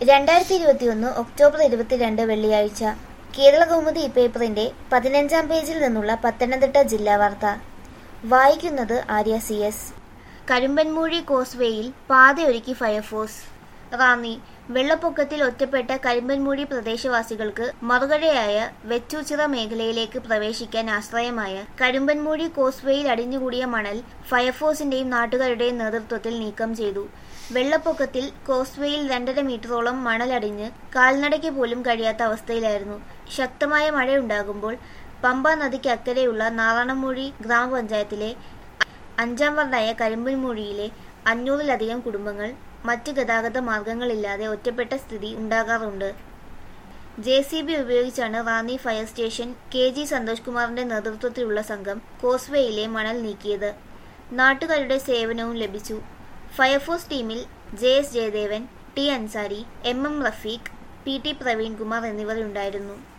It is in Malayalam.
രണ്ടായിരത്തി ഇരുപത്തിയൊന്ന് ഒക്ടോബർ ഇരുപത്തിരണ്ട് വെള്ളിയാഴ്ച കേരള കൗമുദി പേപ്പറിന്റെ പതിനഞ്ചാം പേജിൽ നിന്നുള്ള പത്തനംതിട്ട ജില്ലാ വാർത്ത വായിക്കുന്നത് ആര്യ സി എസ് കരിമ്പൻമൂഴി കോസ്വേയിൽ പാതയൊരുക്കി ഫയർഫോഴ്സ് റാന്നി വെള്ളപ്പൊക്കത്തിൽ ഒറ്റപ്പെട്ട കരിമ്പൻമൂഴി പ്രദേശവാസികൾക്ക് മറുകരയായ വെച്ചൂച്ചിറ മേഖലയിലേക്ക് പ്രവേശിക്കാൻ ആശ്രയമായ കരിമ്പൻമൂഴി കോസ്വേയിൽ അടിഞ്ഞുകൂടിയ മണൽ ഫയർഫോഴ്സിന്റെയും നാട്ടുകാരുടെയും നേതൃത്വത്തിൽ നീക്കം ചെയ്തു വെള്ളപ്പൊക്കത്തിൽ കോസ്വേയിൽ രണ്ടര മീറ്ററോളം മണലടിഞ്ഞ് കാൽനടയ്ക്ക് പോലും കഴിയാത്ത അവസ്ഥയിലായിരുന്നു ശക്തമായ മഴയുണ്ടാകുമ്പോൾ പമ്പ നദിക്ക് അക്കരെയുള്ള നാറാണമൂഴി ഗ്രാമപഞ്ചായത്തിലെ അഞ്ചാം വാർഡായ കരിമ്പൻമൂഴിയിലെ അഞ്ഞൂറിലധികം കുടുംബങ്ങൾ മറ്റ് ഗതാഗത മാർഗങ്ങളില്ലാതെ ഒറ്റപ്പെട്ട സ്ഥിതി ഉണ്ടാകാറുണ്ട് ജെ സി ബി ഉപയോഗിച്ചാണ് Ranni fire station K G Santhosh കുമാറിന്റെ നേതൃത്വത്തിലുള്ള സംഘം കോസ്വേയിലെ മണൽ നീക്കിയത് നാട്ടുകാരുടെ സേവനവും ലഭിച്ചു ഫയർഫോഴ്സ് ടീമിൽ J S Jayadevan T Ansari M M Rafeeq P T Praveenkumar എന്നിവർ ഉണ്ടായിരുന്നു